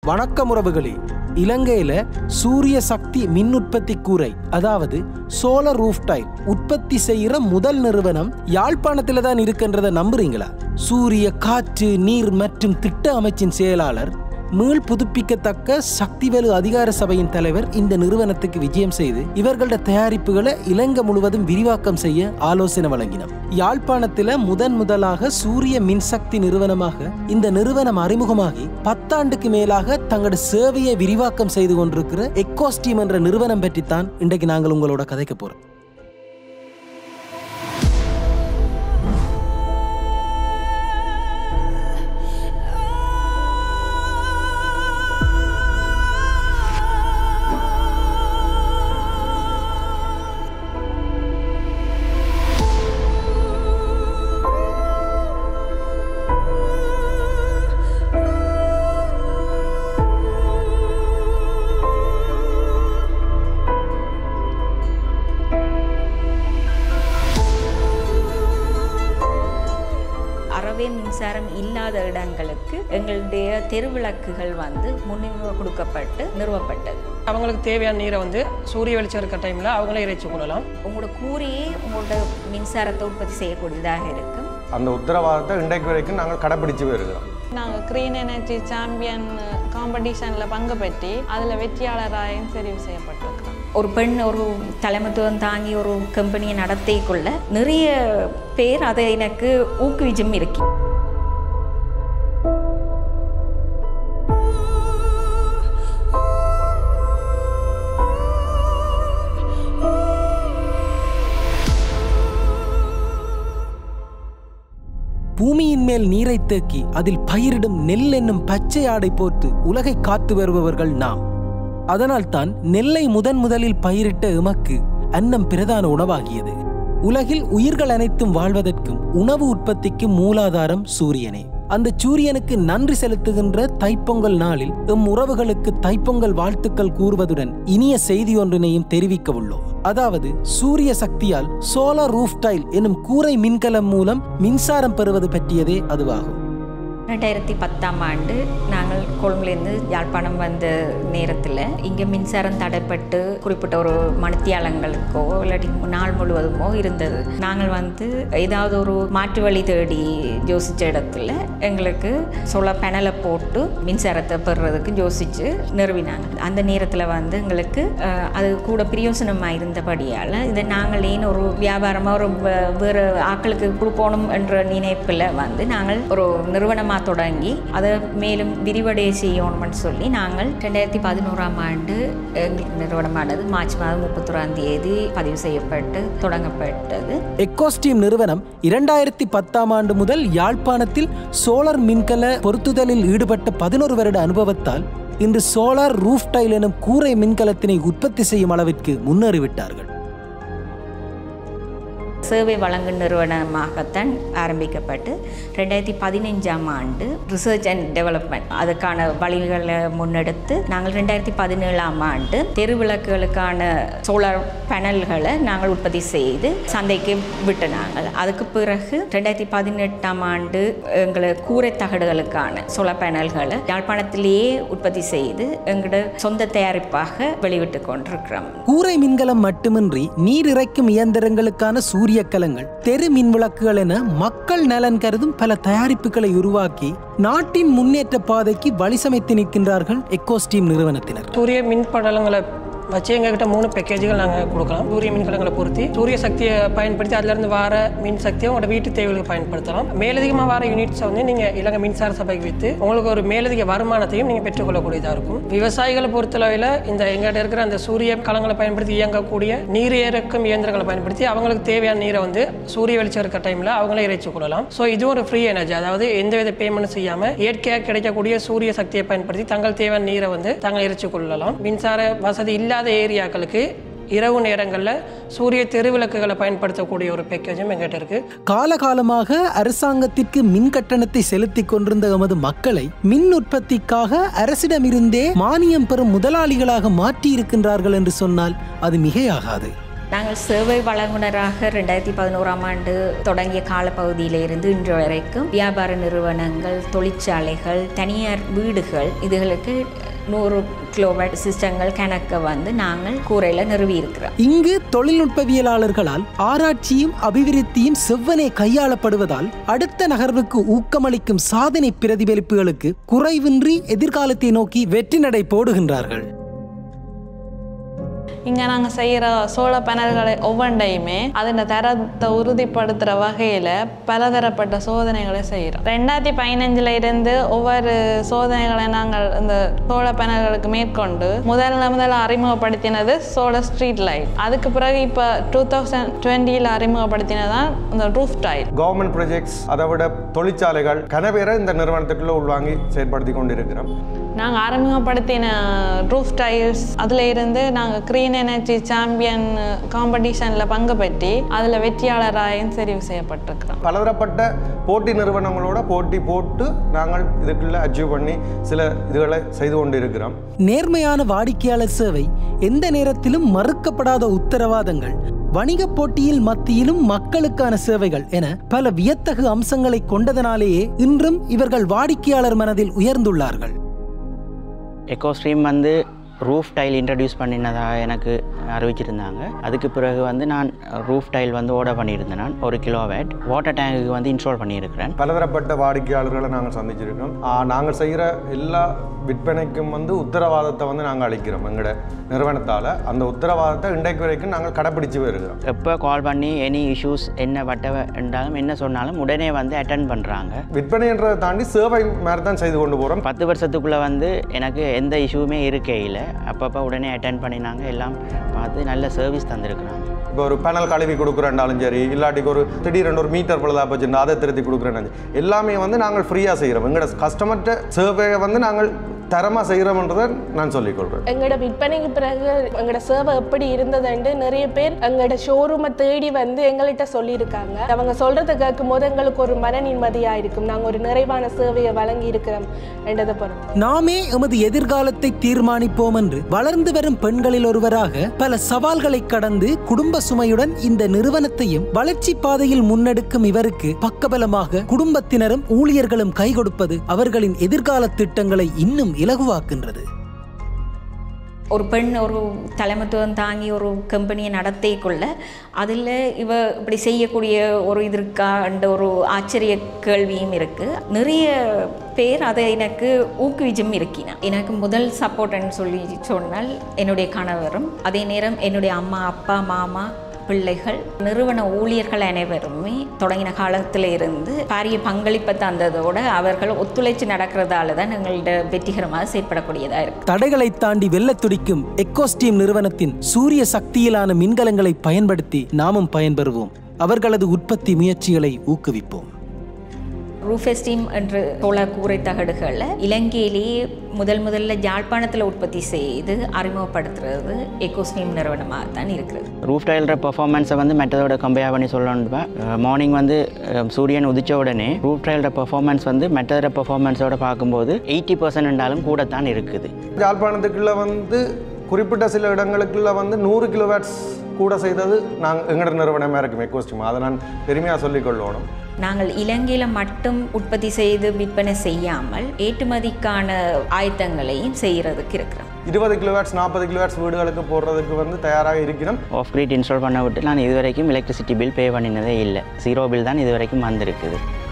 வணக்கம் உறவுகளே இலங்கையில சூரிய சக்தி மின் உற்பத்தி கூரை அதாவது சோலர் ரூஃப் டைல் உற்பத்தி செய்யற முதல் நிறுவனம் யாழ்ப்பாணத்துல தான் இருக்கின்றத நம்புறீங்களா சூரிய காற்று நீர் மற்றும் திட்ட அமைச்சின் செயலாளர் மீள் புதுப்பிக்கத்தக்க சக்திவேலு அதிகார சபையின் தலைவர் இந்த நிறுவனத்துக்கு விஜயம் செய்து இவர்களோட தயாரிப்புகளை இலங்கை முழுவதும் விரிவாக்கம் செய்ய ஆலோசனை வழங்கினோம் யாழ்ப்பாணத்தில் முதன் முதலாக சூரிய மின்சக்தி நிறுவனமாக இந்த நிறுவனம் அறிமுகமாகி பத்தாண்டுக்கு மேலாக தங்களோட சேவையை விரிவாக்கம் செய்து கொண்டிருக்கிற எக்கோஸ்டீம் என்ற நிறுவனம் பற்றித்தான் இன்றைக்கு நாங்கள் உங்களோட கதைக்க போறோம் அறவே மின்சாரம் இல்லாத இடங்களுக்கு எங்களுடைய தெருவிளக்குகள் வந்து முன்னுரிமை கொடுக்கப்பட்டு நிறுவப்பட்டது அவங்களுக்கு தேவையான நீரை வந்து சூரிய வெளிச்சம் இருக்க டைமில் அவங்களே இறைச்சி கொள்ளலாம் உங்களோட கூரையே உங்களோட மின்சாரத்தை உற்பத்தி செய்யக்கூடியதாக இருக்கும் அந்த உத்தரவாதத்தை இன்றைக்கு வரைக்கும் நாங்கள் கடைப்பிடிச்சு வருகிறோம் நாங்கள் க்ரீன் எனர்ஜி சாம்பியன் காம்படிஷனில் பங்கு பெற்றி அதில் வெற்றியாளராயும் தெரிவு செய்யப்பட்டிருக்கிறோம் ஒரு பெண் ஒரு தலைமைத்துவம் தாங்கி ஒரு கம்பெனியை நடத்திக்குள்ள நிறைய பேர் அதை எனக்கு ஊக்குவிச்சும் இருக்கு பூமியின் மேல் நீரை தேக்கி அதில் பயிரிடும் நெல் என்னும் பச்சை ஆடை போர்த்து உலகை காத்து வருபவர்கள் நாம் அதனால்தான் நெல்லை முதன் முதலில் பயிரிட்ட எமக்கு அன்னம் பிரதான உணவாகியது உலகில் உயிர்கள் அனைத்தும் வாழ்வதற்கும் உணவு உற்பத்திக்கும் மூலாதாரம் சூரியனே அந்த சூரியனுக்கு நன்றி செலுத்துகின்ற தைப்பொங்கல் நாளில் எம் உறவுகளுக்கு தைப்பொங்கல் வாழ்த்துக்கள் கூறுவதுடன் இனிய செய்தி ஒன்றினையும் தெரிவிக்க உள்ளோம் அதாவது சூரிய சக்தியால் சோலார் ரூஃப் டைல் எனும் கூரை மின்கலம் மூலம் மின்சாரம் பெறுவது பற்றியதே அதுவாகும் ரெண்டாயிரத்தி பத்தாம் ஆண்டு நாங்கள் கொழும்புலேருந்து யாழ்ப்பாணம் வந்த நேரத்தில் இங்கே மின்சாரம் தடைப்பட்டு குறிப்பிட்ட ஒரு மணித்தியாலங்களுக்கோ இல்லாட்டி நாள் முழுவதுமோ இருந்தது நாங்கள் வந்து ஏதாவது ஒரு மாற்று வழி தேடி யோசித்த இடத்துல எங்களுக்கு சோலார் பேனலை போட்டு மின்சாரத்தை பெறுறதுக்கு யோசித்து நிறுவினாங்க அந்த நேரத்தில் வந்து எங்களுக்கு அஹ், அது கூட பிரயோசனமாக இருந்தபடியால் இதை நாங்கள் ஏன் ஒரு வியாபாரமாக ஒரு வே- வேறு ஆட்களுக்கு கொடுக்கணும் என்ற நினைப்பில் வந்து நாங்கள் ஒரு நிறுவனமாக தொடங்கி அதை மேலும் விரிவடைய செய்யணும்னு சொல்லி நாங்கள் ரெண்டாயிரத்தி பதினோராம் ஆண்டு எங்கள் நிறுவனமானது மார்ச் மாதம் முப்பத்தொராம் தேதி பதிவு செய்யப்பட்டு தொடங்கப்பட்டது எக்கோஸ்டீம் நிறுவனம் இரண்டாயிரத்தி பத்தாம் ஆண்டு முதல் யாழ்ப்பாணத்தில் சோலார் மின்கல பொருத்துதலில் ஈடுபட்ட பதினோரு வருட அனுபவத்தால் இன்று சோலார் ரூஃப் டைல் எனும் கூரை மின்கலத்தினை உற்பத்தி செய்யும் அளவிற்கு முன்னேறிவிட்டார்கள் சேவை வழங்கும் நிறுவனமாகத்தான் ஆரம்பிக்கப்பட்டு ரெண்டாயிரத்தி பதினைஞ்சாம் ஆண்டு ரிசர்ச் அண்ட் டெவலப்மெண்ட் அதுக்கான வழிகளை முன்னெடுத்து நாங்கள் ரெண்டாயிரத்தி பதினேழாம் ஆண்டு தெருவிளக்குகளுக்கான சோலார் பேனல்களை நாங்கள் உற்பத்தி செய்து சந்தைக்கு விட்டு நாங்கள் அதுக்கு பிறகு ரெண்டாயிரத்தி பதினெட்டாம் ஆண்டு எங்களை கூரை தகடுகளுக்கான சோலார் பேனல்களை யாழ்ப்பாணத்திலேயே உற்பத்தி செய்து எங்களோட சொந்த தயாரிப்பாக வெளிவிட்டு கொண்டிருக்கிறோம் கூரை மின்கலம் மட்டுமின்றி நீர் இறைக்கும் இயந்திரங்களுக்கான சூரிய கலங்கள் தெரு மின் விளக்குகள் என மக்கள் நலன் கருதும் பல தயாரிப்புகளை உருவாக்கி நாட்டின் முன்னேற்ற பாதைக்கு வழி சமைத்து நிற்கின்றார்கள் எக்கோஸ்டீம் நிறுவனத்தினர் சூரிய மின் படலங்களை வச்சு எங்ககிட்ட மூணு பேக்கேஜுகள் நாங்கள் கொடுக்கலாம் சூரிய மின்கலங்களை பொருத்தி சூரிய சக்தியை பயன்படுத்தி அதுலேருந்து வர மின் சக்தியை உங்களோட வீட்டு தேவைகளுக்கு பயன்படுத்தலாம் மேலதிகமாக வர யூனிட்ஸை வந்து நீங்கள் இலங்கை மின்சார சபைக்கு விற்று உங்களுக்கு ஒரு மேலதிக வருமானத்தையும் நீங்கள் பெற்றுக்கொள்ளக்கூடியதாக இருக்கும் விவசாயிகளை பொறுத்தளவில் இந்த எங்கள்கிட்ட இருக்கிற அந்த சூரிய கலங்களை பயன்படுத்தி இயங்கக்கூடிய நீர் இறக்கும் இயந்திரங்களை பயன்படுத்தி அவங்களுக்கு தேவையான நீரை வந்து சூரிய வெளிச்சம் இருக்க டைமில் அவங்களே இறைச்சி கொள்ளலாம் ஸோ இதுவும் ஒரு ஃப்ரீ எனர்ஜி அதாவது எந்தவித பேமெண்ட் செய்யாமல் இயற்கையாக கிடைக்கக்கூடிய சூரிய சக்தியை பயன்படுத்தி தங்கள் தேவையான நீரை வந்து தாங்கள் இறைச்சி கொள்ளலாம் மின்சார வசதி இல்லாத ஏரியாக்களுக்கு இரவு நேரங்களில் சூரிய தெருவிளக்குகளை பயன்படுத்தக்கூடிய ஒரு பேக்கேஜும் எங்கிட்ட இருக்குது காலகாலமாக அரசாங்கத்திற்கு மின் கட்டணத்தை செலுத்திக் கொண்டிருந்த எமது மக்களை மின் உற்பத்திக்காக அரசிடமிருந்தே மானியம் பெறும் முதலாளிகளாக மாற்றி இருக்கின்றார்கள் என்று சொன்னால் அது மிகையாகாது நாங்கள் சேவை வழங்குனராக ரெண்டாயிரத்தி பதினோராம் ஆண்டு தொடங்கிய காலப்பகுதியிலிருந்து இன்று வரைக்கும் வியாபார நிறுவனங்கள் தொழிற்சாலைகள் தனியார் வீடுகள் இதுகளுக்கு நூறு கிலோவாட் சிஸ்டங்கள் கணக்க வந்து நாங்கள் கூரையில் நிறுவி இருக்கிறோம் இங்கு தொழில்நுட்பவியலாளர்களால் ஆராய்ச்சியும் அபிவிருத்தியும் செவ்வனே கையாளப்படுவதால் அடுத்த நகர்வுக்கு ஊக்கமளிக்கும் சாதனை பிரதிபலிப்புகளுக்கு குறைவின்றி எதிர்காலத்தை நோக்கி வெற்றி நடை போடுகின்றார்கள் இங்கே நாங்கள் செய்கிற சோள பேனல்களை ஒவ்வொன்றையுமே அதன் தரத்தை உறுதிப்படுத்துகிற வகையில் பலதரப்பட்ட சோதனைகளை செய்கிறோம் ரெண்டாயிரத்தி பதினஞ்சில் இருந்து ஒவ்வொரு சோதனைகளை நாங்கள் இந்த சோள பேனல்களுக்கு மேற்கொண்டு முதல்ல முதல்ல அறிமுகப்படுத்தினது சோள ஸ்ட்ரீட் லைட் அதுக்கு பிறகு இப்போ டூ தௌசண்ட் டுவெண்ட்டியில் அறிமுகப்படுத்தினது தான் இந்த ரூஃப் டைல் கவர்மெண்ட் ப்ராஜெக்ட்ஸ் அதை விட தொழிற்சாலைகள் கனவேரை இந்த நிறுவனத்துக்குள்ளே உள்வாங்கி செயல்படுத்தி கொண்டிருக்கிறோம் நாங்கள் அறிமுகப்படுத்தின ரூஃப் டைல்ஸ் அதில் இருந்து நாங்கள் க்ரீன் எனர்ஜி சாம்பியன் காம்படிஷனில் பங்கு பெற்றி அதில் வெற்றியாளராயும் தெரிவு செய்யப்பட்டிருக்கிறோம் பலதரப்பட்ட போட்டி நிறுவனங்களோட போட்டி போட்டு நாங்கள் இதுக்குள்ள அச்சீவ் பண்ணி சில இதுகளை செய்து கொண்டிருக்கிறோம் நேர்மையான வாடிக்கையாளர் சேவை எந்த நேரத்திலும் மறுக்கப்படாத உத்தரவாதங்கள் வணிக போட்டியில் மத்தியிலும் மக்களுக்கான சேவைகள் என பல வியத்தகு அம்சங்களை கொண்டதனாலேயே இன்றும் இவர்கள் வாடிக்கையாளர் மனதில் உயர்ந்துள்ளார்கள் எக்கோஸ்ட்ரீம் வந்து ரூஃப் டைல் இன்ட்ரடியூஸ் பண்ணினதாக எனக்கு அறிவிச்சிருந்தாங்க அதுக்கு பிறகு வந்து நான் ரூஃப் டைல் வந்து ஆர்டர் பண்ணியிருந்தேன் நான் ஒரு கிலோ வேட் வாட்டர் டேங்குக்கு வந்து இன்ஸ்டால் பண்ணியிருக்கிறேன் பலதரப்பட்ட வாடிக்கையாளர்களை நாங்கள் சந்திச்சிருக்கோம் ஆ, நாங்கள் செய்கிற எல்லா விற்பனைக்கும் வந்து உத்தரவாதத்தை வந்து நாங்கள் அளிக்கிறோம் எங்களோட நிறுவனத்தால் அந்த உத்தரவாதத்தை இன்றைக்கு வரைக்கும் நாங்கள் கடைப்பிடிச்சு வருகிறோம் எப்போ கால் பண்ணி எனி இஷ்யூஸ் என்ன வட்ட என்றாலும் என்ன சொன்னாலும் உடனே வந்து அட்டன் பண்ணுறாங்க விற்பனைன்றதை தாண்டி சேவை மாதிரி தான் செய்து கொண்டு போகிறோம் பத்து வருஷத்துக்குள்ளே வந்து எனக்கு எந்த இஷ்யூவுமே இருக்கே இல்லை அப்பப்போ உடனே அட்டன் பண்ணினாங்க எல்லாம் பார்த்து நல்ல சர்வீஸ் தந்திருக்கிறாங்க இப்போ ஒரு பேனல் கழுவி கொடுக்குறேன்டாலும் சரி இல்லாட்டிக்கு ஒரு திடீரென்று ஒரு மீட்டர் பழுதா போச்சுருந்தா அதை திருத்தி கொடுக்குறேன் எல்லாமே வந்து நாங்கள் ஃப்ரீயாக செய்கிறோம் எங்களோட கஸ்டமர்கிட்ட சேவையை வந்து நாங்கள் தரமாக செய்கிறோம்ன்றதை நான் சொல்லிக்கொள்கிறேன் எங்களோட விற்பனைக்கு பிறகு எங்களோட சேவை எப்படி இருந்ததுன்ட்டு நிறைய பேர் எங்களோட ஷோரூமை தேடி வந்து எங்கள்கிட்ட சொல்லியிருக்காங்க அவங்க சொல்றதை கேட்கும் போது எங்களுக்கு ஒரு மன நிம்மதியா இருக்கும் நாங்கள் ஒரு நிறைவான சேவையை வழங்கி இருக்கிறோம் என்றதை பொறுத்து நாமே எமது எதிர்காலத்தை தீர்மானிப்போம் என்று வளர்ந்து வரும் பெண்களில் ஒருவராக பல சவால்களை கடந்து குடும்ப சுமையுடன் இந்த நிறுவனத்தையும் வளர்ச்சி பாதையில் முன்னெடுக்கும் இவருக்கு பக்கபலமாக குடும்பத்தினரும் ஊழியர்களும் கை கொடுப்பது அவர்களின் எதிர்கால திட்டங்களை இன்னும் இலகுவாக்கின்றது ஒரு பெண் ஒரு தலைமத்துவம் தாங்கி ஒரு கம்பெனியை நடத்திக்குள்ள அதில் இவ இப்படி செய்யக்கூடிய ஒரு இது இருக்கான்ற ஒரு ஆச்சரிய கேள்வியும் இருக்குது நிறைய பேர் அதை எனக்கு ஊக்குவிச்சும் இருக்கினா எனக்கு முதல் சப்போர்ட்னு சொல்லி சொன்னால் என்னுடைய கணவரும் அதே நேரம் என்னுடைய அம்மா அப்பா மாமா பிள்ளைகள் நிறுவன ஊழியர்கள் அனைவருமே தொடங்கின காலத்தில் இருந்து பாரிய பங்களிப்பை தந்ததோட அவர்கள் ஒத்துழைச்சு நடக்கிறதால தான் எங்கள்ட வெற்றிகரமாக செயற்படக்கூடியதாக இருக்குது தடைகளை தாண்டி வெல்லத் துடிக்கும் எக்கோஸ்டீம் நிறுவனத்தின் சூரிய சக்தியிலான மின்கலங்களை பயன்படுத்தி நாமும் பயன்பெறுவோம் அவர்களது உற்பத்தி முயற்சிகளை ஊக்குவிப்போம் ரூஃபெஸ்டீம் என்ற சோள கூரை தகடுகளை இலங்கையிலேயே முதல் முதல்ல யாழ்ப்பாணத்தில் உற்பத்தி செய்து அறிமுகப்படுத்துறது எக்கோஸ்டீம் நிறுவனமாக தான் இருக்கிறது ரூஃப் டைலோட பெர்ஃபார்மன்ஸை வந்து மற்றதோட கம்பேர் பண்ணி சொல்லணும்னா மார்னிங் வந்து அஹ், சூரியன் உதிச்ச உடனே ரூஃப் டைலோட பெர்ஃபார்மன்ஸ் வந்து மற்றதோட பெர்ஃபார்மன்ஸோட பார்க்கும்போது எயிட்டி பர்சன்ட் கூட தான் இருக்குது யாழ்ப்பாணத்துக்குள்ள வந்து குறிப்பிட்ட சில இடங்களுக்குள்ள வந்து நூறு கிலோவாட்ஸ் கூட செய்தது நாங்கள் எங்களோட நிறுவனமாக இருக்கும் எக்கோஸ்டிமா அதை நான் பெருமையாக சொல்லிக்கொள்ளணும் நாங்கள் இலங்கையில் மட்டும் உற்பத்தி செய்து விற்பனை செய்யாமல் ஏற்றுமதிக்கான ஆயத்தங்களையும் செய்கிறதுக்கு இருக்கிறோம் இருபது கிலோவாட்ஸ் நாற்பது கிலோவாட்ஸ் வீடுகளுக்கு போடுறதுக்கு வந்து தயாராக இருக்கிறோம் ஆஃப் கிரிட் இன்ஸ்டால் பண்ண விட்டு நான் இது வரைக்கும் எலக்ட்ரிசிட்டி பில் பே பண்ணினதே இல்லை ஜீரோ பில் தான் இது வரைக்கும் வந்திருக்குது